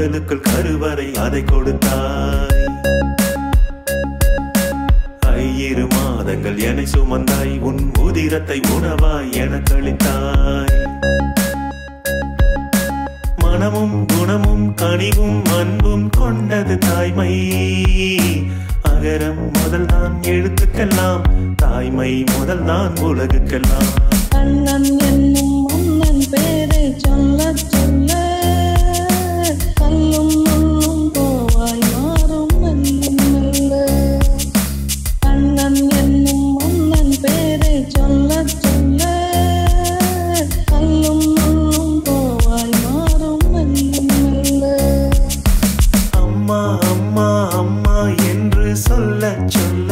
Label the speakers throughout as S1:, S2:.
S1: உடலுக்குள் கருவறை அதை கொடுத்தாய் ஐயிரு மாதங்கள் என்னை சுமந்தாய் உன் உதிரத்தை உணவாய் எனக் அளித்தாய் மனமும் குணமும் கனிவும் அன்பும் கொண்டது தாய்மை அகரம் முதல் தான் எழுத்துக்கெல்லாம் தாய்மை முதல் தான் உலகுக்கெல்லாம்
S2: அண்ணன் என்னும் மன்னன் பேரை சொல்ல சொல்ல கல்லும் முள்ளும் போவாய் மாறும் மெல்ல மெல்ல அண்ணன் என்னும் மன்னன் பேரை சொல்ல சொல்ல கல்லும் முள்ளும் போவாய் மாறும் மெல்ல மெல்ல
S1: அம்மா அம்மா அம்மா என்று சொல்ல சொல்ல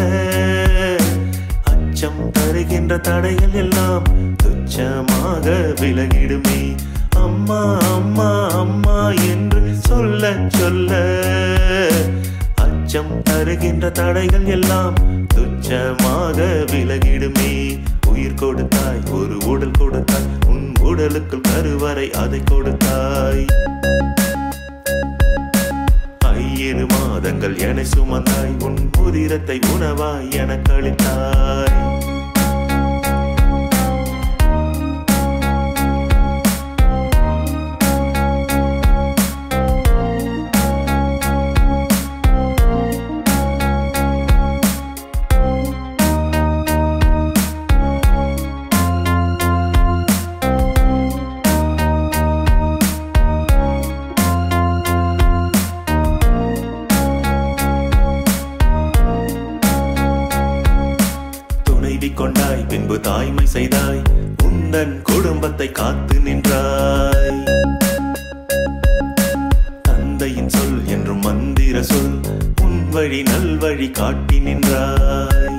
S1: அச்சம் தருகின்ற தடைகள் எல்லாம் துச்சமாக விலகிடுமே அம்மா அம்மா அம்மா என்று சொல்ல சொல்ல அச்சம் தருகின்ற தடைகள் எல்லாம் துச்சமாக விலகிடுமே உயிர் கொடுத்தாய் ஒரு உடல் கொடுத்தாய் உன் உடலுக்குள் கருவறை அதை கொடுத்தாய் ஐயிரு மாதங்கள் என சுமந்தாய் உன் உதிரத்தை உணவாய் எனக் அளித்தாய் துணைவி கொண்டாய் பின்பு தாய்மை செய்தாய் உந்தன் குடும்பத்தை காத்து நின்றாய் தந்தையின் சொல் என்றும் மந்திர சொல் உன் வழி நல்வழி காட்டி நின்றாய்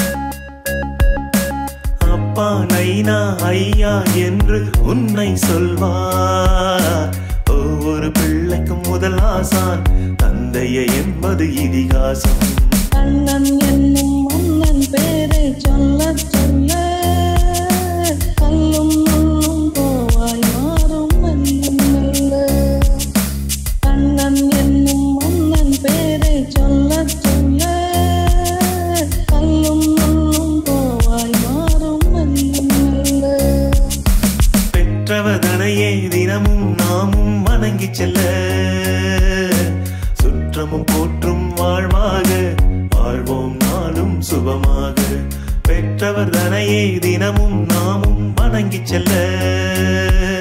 S1: அப்பா நைனா ஐயா என்று உன்னை சொல்வார் ஒவ்வொரு பிள்ளைக்கும் முதல் ஆசான் தந்தையை என்பது இதிகாசம்
S2: அண்ணன் என்னும் மன்னன் பேரை சொல்ல சொல்ல கல்லும் முள்ளும் போவாய் மாறும் மெல்ல மெல்ல அண்ணன் என்னும் மன்னன் பேரை சொல்ல சொல்ல கல்லும் முள்ளும் போவாய் மாறும் மெல்ல மெல்ல
S1: பெற்றவதனையே தினமும் நாமும் வணங்கி செல்ல சுற்றமும் போற்றும் வாழ்வாக வாழ்வோம் நாளும் சுபமாக பெற்றவர் தனையே தினமும் நாமும் வணங்கி செல்ல